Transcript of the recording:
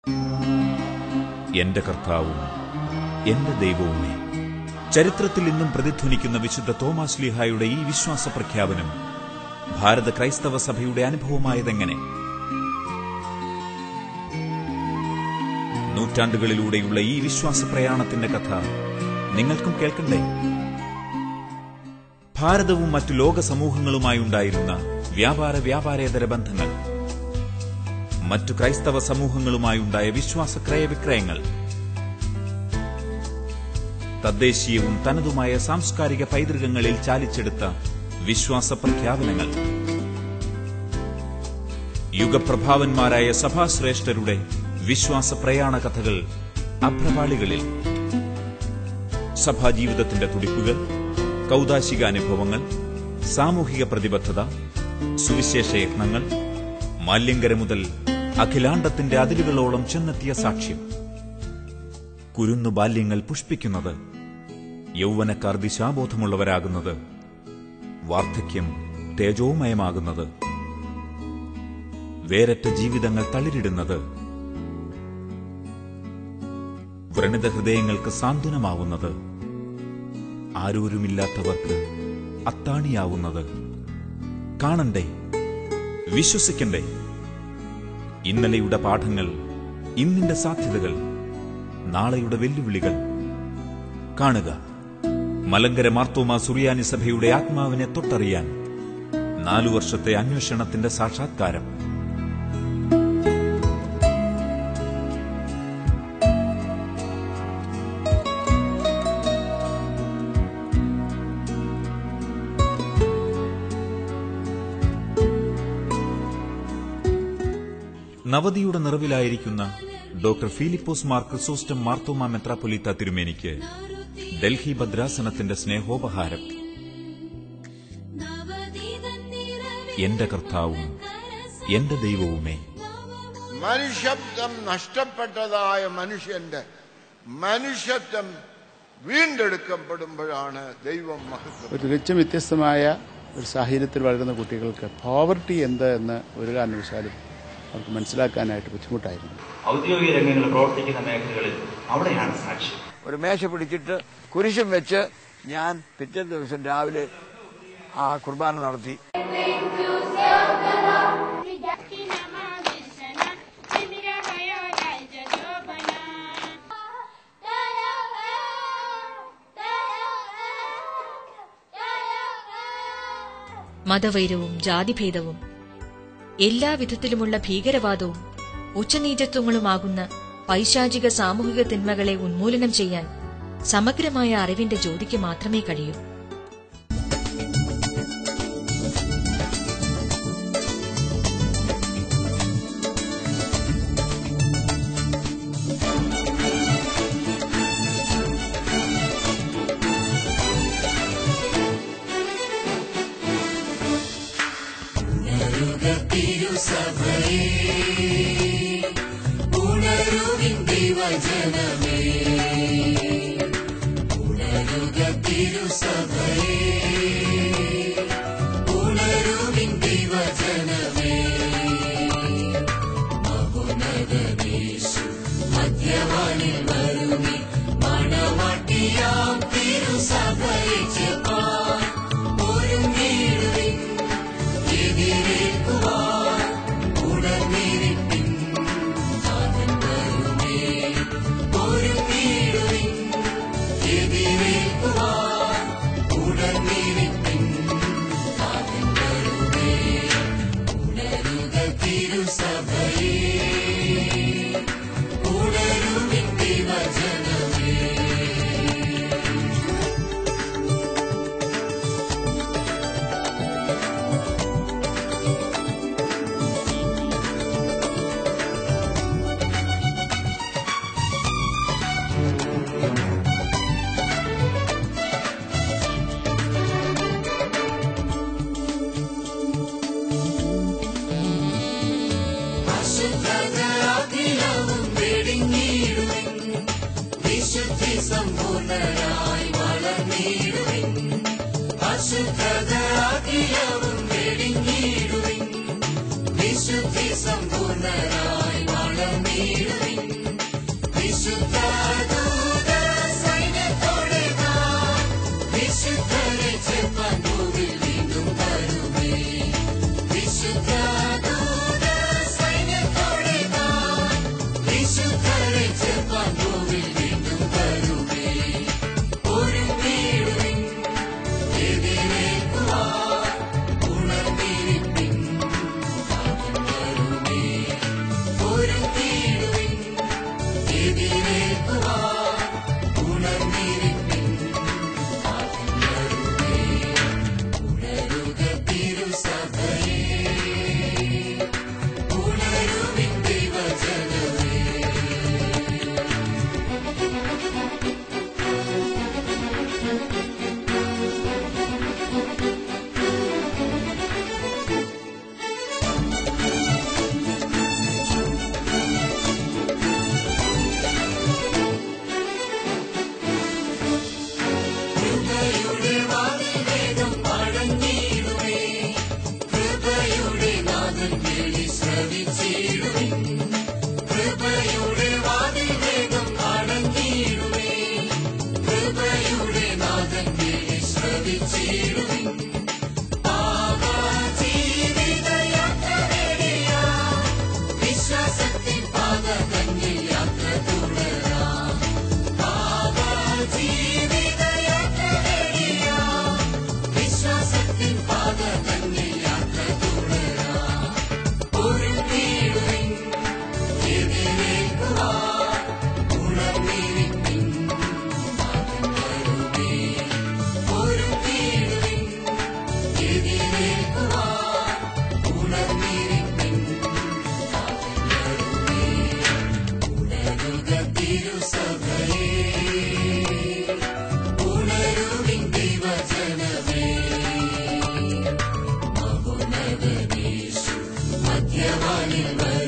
എന്റെ കർത്താവും എന്റെ ദൈവവുമേ ചരിത്രത്തിൽ ഇന്നും പ്രതിധ്വനിക്കുന്ന വിശുദ്ധ തോമാസ് ലീഹായുടെ ഈ വിശ്വാസ പ്രഖ്യാപനം ഭാരത ക്രൈസ്തവ സഭയുടെ അനുഭവമായതെങ്ങനെ നൂറ്റാണ്ടുകളിലൂടെയുള്ള ഈ വിശ്വാസ പ്രയാണത്തിന്റെ കഥ നിങ്ങൾക്കും കേൾക്കണ്ടേ ഭാരതവും മറ്റു ലോക സമൂഹങ്ങളുമായുണ്ടായിരുന്ന വ്യാപാര വ്യാപാരേതര ബന്ധങ്ങൾ മറ്റു ക്രൈസ്തവ സമൂഹങ്ങളുമായുണ്ടായ വിശ്വാസ ക്രയവിക്രയങ്ങൾ തദ്ദേശീയവും തനതുമായ സാംസ്കാരിക പൈതൃകങ്ങളിൽ ചാലിച്ചെടുത്ത വിശ്വാസ പ്രഖ്യാപനങ്ങൾ യുഗപ്രഭാവന്മാരായ സഭാശ്രേഷ്ഠരുടെ വിശ്വാസ പ്രയാണ കഥകൾ അഭ്രപാളികളിൽ സഭാജീവിതത്തിന്റെ തുടിപ്പുകൾ കൗതാശിക അനുഭവങ്ങൾ സാമൂഹിക പ്രതിബദ്ധത സുവിശേഷ യത്നങ്ങൾ മാല്യങ്കര മുതൽ അഖിലാണ്ടത്തിന്റെ അതിരുകളോളം ചെന്നെത്തിയ സാക്ഷ്യം കുരുന്നു ബാല്യങ്ങൾ പുഷ്പിക്കുന്നത് യൗവനക്കാർ ദിശാബോധമുള്ളവരാകുന്നത് വാർദ്ധക്യം തേജോമയമാകുന്നത് വേരറ്റ ജീവിതങ്ങൾ തളിരിടുന്നത് വ്രണിത ഹൃദയങ്ങൾക്ക് സാന്ത്വനമാവുന്നത് ആരോരുമില്ലാത്തവർക്ക് അത്താണിയാവുന്നത് കാണണ്ടേ വിശ്വസിക്കണ്ടേ ഇന്നലെയുടെ പാഠങ്ങൾ ഇന്നിന്റെ സാധ്യതകൾ നാളെയുടെ വെല്ലുവിളികൾ കാണുക മലങ്കര മാർത്തോമ സുറിയാനി സഭയുടെ ആത്മാവിനെ തൊട്ടറിയാൻ നാലു വർഷത്തെ അന്വേഷണത്തിന്റെ സാക്ഷാത്കാരം നവതിയുടെ നിറവിലായിരിക്കുന്ന ഡോക്ടർ ഫിലിപ്പോസ് മാർ ക്രിസോസ്റ്റം മാർത്തോമ മെത്രാപ്പൊലീത്ത തിരുമേനിക്ക് ഡൽഹി ഭദ്രാസനത്തിന്റെ സ്നേഹോപഹാരം എന്റെ കർത്താവും എന്റെ ദൈവവുമേ മനുഷ്യത്വം നഷ്ടപ്പെട്ടതായ മനുഷ്യന്റെ മനുഷ്യത്വം വീണ്ടെടുക്കപ്പെടുമ്പോഴാണ് ദൈവം മഹത്വം ഒരു തികച്ചും വ്യത്യസ്തമായ ഒരു സാഹചര്യത്തിൽ വളരുന്ന കുട്ടികൾക്ക് പോവർട്ടി എന്ത് എന്ന് ഒരു കാരണവശാലും അവർക്ക് മനസ്സിലാക്കാനായിട്ട് ബുദ്ധിമുട്ടായിരുന്നു ഔദ്യോഗിക രംഗങ്ങളിൽ പ്രവർത്തിക്കുന്ന മേഖലകളിൽ അവിടെയാണ് സാക്ഷ്യം ഒരു മേശ പിടിച്ചിട്ട് കുരിശും വെച്ച് ഞാൻ പിറ്റേ ദിവസം രാവിലെ ആ കുർബാന നടത്തി മതവൈരവും ജാതിഭേദവും എല്ലാ വിധത്തിലുമുള്ള ഭീകരവാദവും ഉച്ചനീചത്വങ്ങളുമാകുന്ന പൈശാചിക സാമൂഹിക തിന്മകളെ ഉന്മൂലനം ചെയ്യാൻ സമഗ്രമായ അറിവിന്റെ ജ്യോതിക്ക് മാത്രമേ കഴിയൂ വിശുദ്ധി സമ്പൂർണരായി വളർന്നിടുവിൻ മധ്യവാനിൽ വരും